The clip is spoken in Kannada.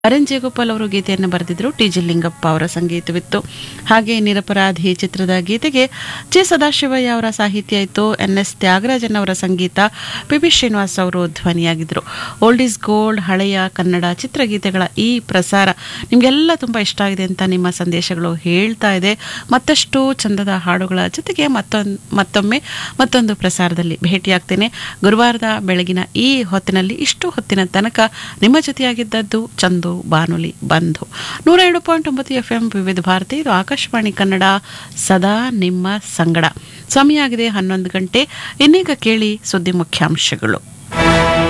ಅರನ್ ಜೇಗೋಪಾಲ್ ಅವರು ಗೀತೆಯನ್ನು ಬರೆದಿದ್ರು ಟಿ ಜಿ ಲಿಂಗಪ್ಪ ಅವರ ಸಂಗೀತವಿತ್ತು ಹಾಗೆ ನಿರಪರಾಧಿ ಚಿತ್ರದ ಗೀತೆಗೆ ಜೆ ಸದಾಶಿವಯ್ಯ ಅವರ ಸಾಹಿತ್ಯ ಇತ್ತು ಎನ್ ಎಸ್ ತ್ಯಾಗರಾಜನ್ ಅವರ ಸಂಗೀತ ಪಿ ಬಿ ಶ್ರೀನಿವಾಸ್ ಅವರು ಧ್ವನಿಯಾಗಿದ್ದರು ಓಲ್ಡ್ ಈಸ್ ಗೋಲ್ಡ್ ಹಳೆಯ ಕನ್ನಡ ಚಿತ್ರಗೀತೆಗಳ ಈ ಪ್ರಸಾರ ನಿಮಗೆಲ್ಲ ತುಂಬ ಇಷ್ಟ ಆಗಿದೆ ಅಂತ ನಿಮ್ಮ ಸಂದೇಶಗಳು ಹೇಳ್ತಾ ಇದೆ ಮತ್ತಷ್ಟು ಚಂದದ ಹಾಡುಗಳ ಜೊತೆಗೆ ಮತ್ತೊಂದು ಮತ್ತೊಮ್ಮೆ ಮತ್ತೊಂದು ಪ್ರಸಾರದಲ್ಲಿ ಭೇಟಿಯಾಗ್ತೇನೆ ಗುರುವಾರದ ಬೆಳಗಿನ ಈ ಹೊತ್ತಿನಲ್ಲಿ ಇಷ್ಟು ಹೊತ್ತಿನ ತನಕ ನಿಮ್ಮ ಜೊತೆಯಾಗಿದ್ದದ್ದು ಚಂದು ಬಾನುಲಿ ಬಂಧು ನೂರ ಎರಡು ಪಾಯಿಂಟ್ ಒಂಬತ್ತು ಎಫ್ ಎಂ ವಿವಿಧ ಭಾರತಿ ಇದು ಆಕಾಶವಾಣಿ ಕನ್ನಡ ಸದಾ ನಿಮ್ಮ ಸಂಗಡ ಸಮಯ ಆಗಿದೆ ಹನ್ನೊಂದು ಗಂಟೆ ಇನ್ನೀಗ ಕೇಳಿ ಸುದ್ದಿ ಮುಖ್ಯಾಂಶಗಳು